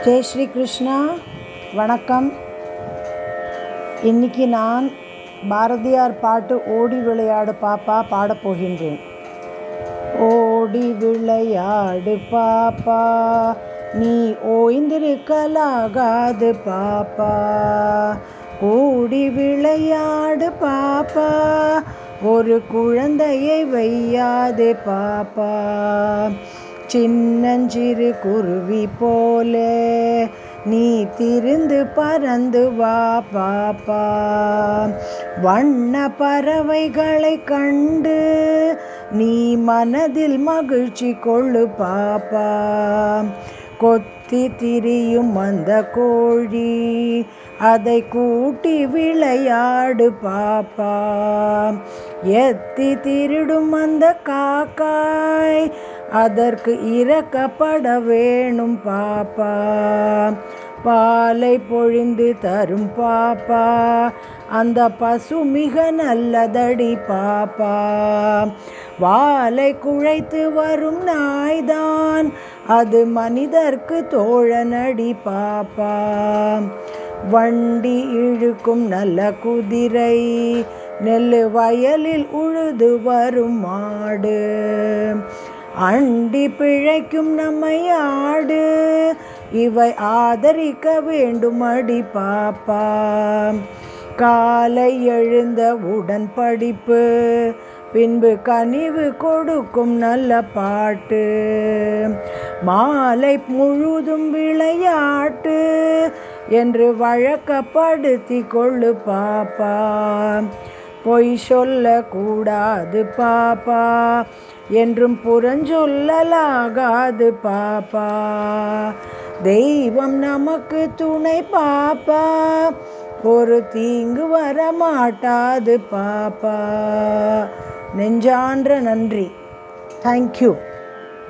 ஜெய் ஸ்ரீ கிருஷ்ணா வணக்கம் இன்னைக்கு நான் பாரதியார் பாட்டு ஓடி விளையாடு பாப்பா பாடப் போகின்றேன் ஓடி விளையாடு பாப்பா நீ ஓய்ந்திருக்கலாகாது பாப்பா ஓடி விளையாடு பாப்பா ஒரு குழந்தையை வையாதே பாப்பா சின்னஞ்சிறு குருவி போல நீ திரிந்து பறந்து வா பாப்பா வண்ண பறவைகளை கண்டு நீ மனதில் மகிழ்ச்சி கொள்ளு பாப்பா கொத்தி திரியும் அந்த கோழி அதை கூட்டி விளையாடு பாப்பா எத்தி திருடும் அந்த காக்காய் அதற்கு இறக்கப்பட வேணும் பாப்பா பாலை பொழிந்து தரும் பாப்பா அந்த பசு மிக நல்லதடி பாப்பா வாலை குழைத்து வரும் நாய்தான் அது மனிதர்க்கு தோழனடி பாப்பா வண்டி இழுக்கும் நல்ல குதிரை நெல்லு வயலில் உழுது வரும் மாடு அண்டி பிழைக்கும் நம்மை ஆடு இவை ஆதரிக்க வேண்டும் அடி பாப்பா காலை எழுந்த உடன் படிப்பு பின்பு கனிவு கொடுக்கும் நல்ல பாட்டு மாலை முழுதும் விளையாட்டு என்று வழக்கப்படுத்தி கொள்ளு பாப்பா பொய் சொல்ல கூடாது பாப்பா என்றும் புறஞ்சொல்லலாகாது பாப்பா தெய்வம் நமக்கு துணை பாப்பா ஒரு தீங்கு வர மாட்டாது பாப்பா நெஞ்சான்ற நன்றி தேங்க்யூ